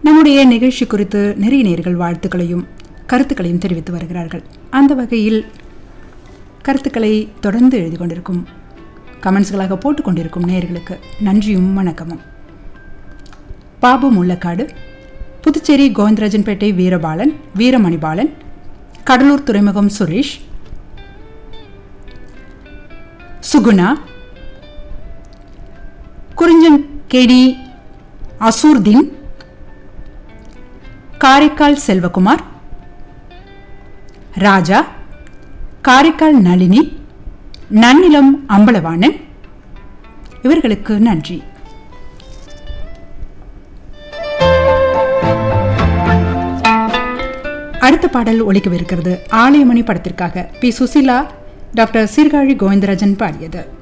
நம்முடைய நிகழ்ச்சி குறித்து நிறைய நேர்கள் வாழ்த்துக்களையும் கருத்துக்களையும் தெரிவித்து வருகிறார்கள் அந்த வகையில் கருத்துக்களை தொடர்ந்து எழுதி கொண்டிருக்கும் கமெண்ட்ஸ்களாக போட்டுக்கொண்டிருக்கும் நேயர்களுக்கு நன்றியும் வணக்கமும் பாபு முள்ளக்காடு புதுச்சேரி கோவிந்தராஜன்பேட்டை வீரபாலன் வீரமணிபாலன் கடலூர் துறைமுகம் சுரேஷ் சுகுணா குறிஞ்சன் கேடி அசூர்தீன் காரைக்கால் செல்வகுமார் ராஜா காரைக்கால் நளினி நன்னிலம் அம்பலவாணன் இவர்களுக்கு நன்றி அடுத்த பாடல் ஒலிக்கவிருக்கிறது ஆலயமணி படத்திற்காக பி சுசிலா டாக்டர் சீர்காழி கோவிந்தராஜன் பாடியது